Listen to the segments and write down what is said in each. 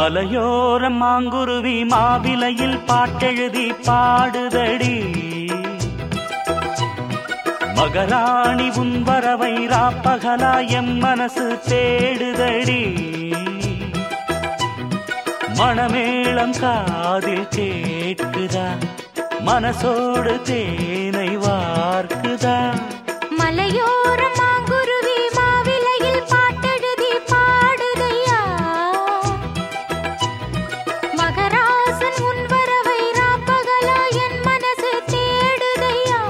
மலையோர மாங்குருவி மாவிலையில் பாட்டெழுதி பாடுதடி மகராணி உன் வரவை ராப்பகலா எம் மனசு தேடுதடி மணமேளம் காதில் கேட்குதா மனசோடு தேனை வார்க்குதா மலையோர மாங்குருவி மாவிலையில் பாட்டெழுதி பாடுதையா மகராசன் உன் வரவை ராப்பகலா என் மனசு தேடுதையா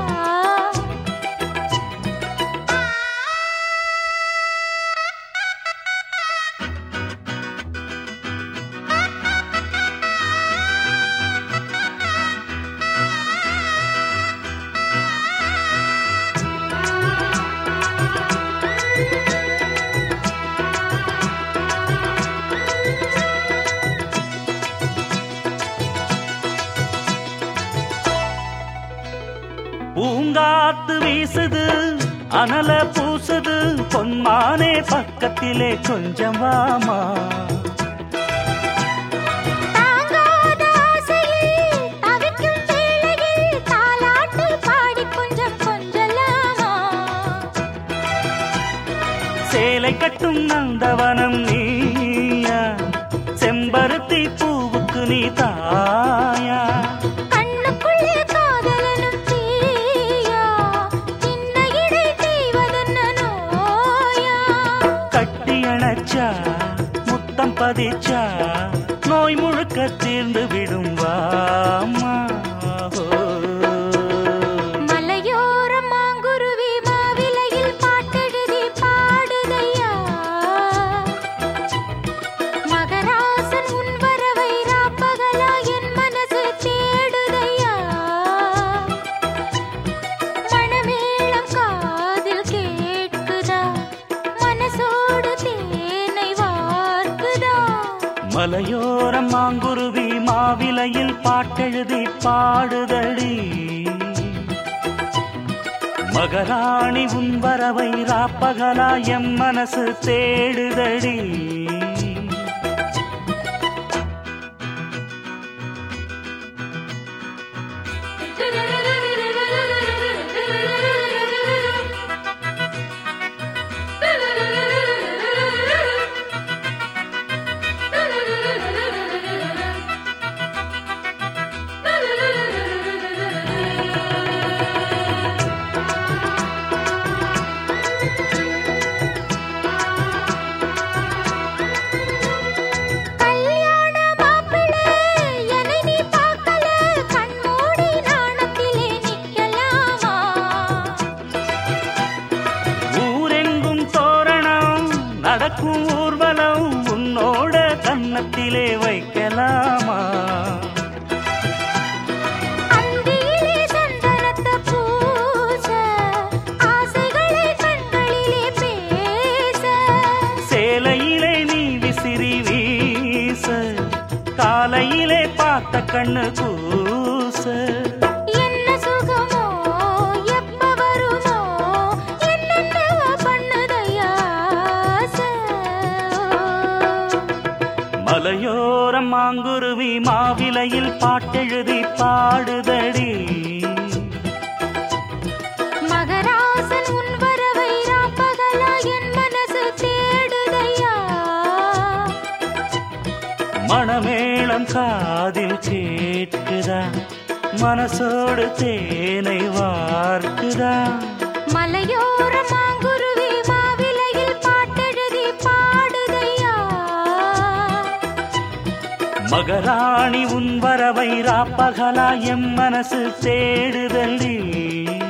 பூங்காத்து வீசுது அனல பூசுது பொன்மானே பக்கத்திலே கொஞ்சம் வாமா தாங்காத ஆசையில் தவிக்கும் வேளையில் தாலாட்டு பாடி கொஞ்சம் கொஞ்சலாமா சேலை கட்டும் நந்தவனம் நீயா செம்பருத்தி பூவுக்கு நீ தாயா கண்ணுக்குள்ளே காதலனும் தீயா சின்ன இடை தீவதென்ன நோயா கட்டி அணைச்சா முத்தம் பதிச்சா நோய் முழுக்க தீர்ந்து விடும் வாமா மலையோர மாங்குருவி மாவிலையில் பாட்டெழுதி பாடுதையா மகராசன் உன் வரவை ராப்பகலா என் மனசு தேடுதையா மணமேளம் காதில் கேட்குதா மனசோடு தேனை வார்க்குதா மலையோரம் மாங்குருவி மாவிலையில் பாட்டெழுதி பாடுதடி மகராணி உன் வரவை ராப்பகலா எம் மனசு தேடுதடி கல்யாண மாப்பிள்ளை என்னை நீ பார்க்கல கண்மூடி நாணத்திலே நிக்கலாமா ஊரெங்கும் தோரணம் நடக்கும் ஊர்வலம் உன்னோட கன்னத்திலே வைக்கலாமா அந்தியிலே சந்தனத்தை பூச ஆசைகளை கண்களிலே பேச சேலையிலே நீ விசிறி வீச காலையிலே பார்த்த கண்ணு கூச என்ன சுகமோ எப்ப வருமோ என்னென்னவோ பண்ணுதையா ஆசை. மலையோரம் மாங்குருவி மாவிலையில் பாட்டெழுதி பாடுதடி மகராசன் உன் வரவை ராப்பகலா என் மனசு தேடுதையா மணமேளம் காதில் கேட்குதா மனசோடு தேனை வார்க்குதா மலையோர மாங்குருவி மாவிலையில் பாட்டெழுதி பாடுதையா மகராணி உன் வரவை ராப்பகலா எம் மனசு தேடுதடி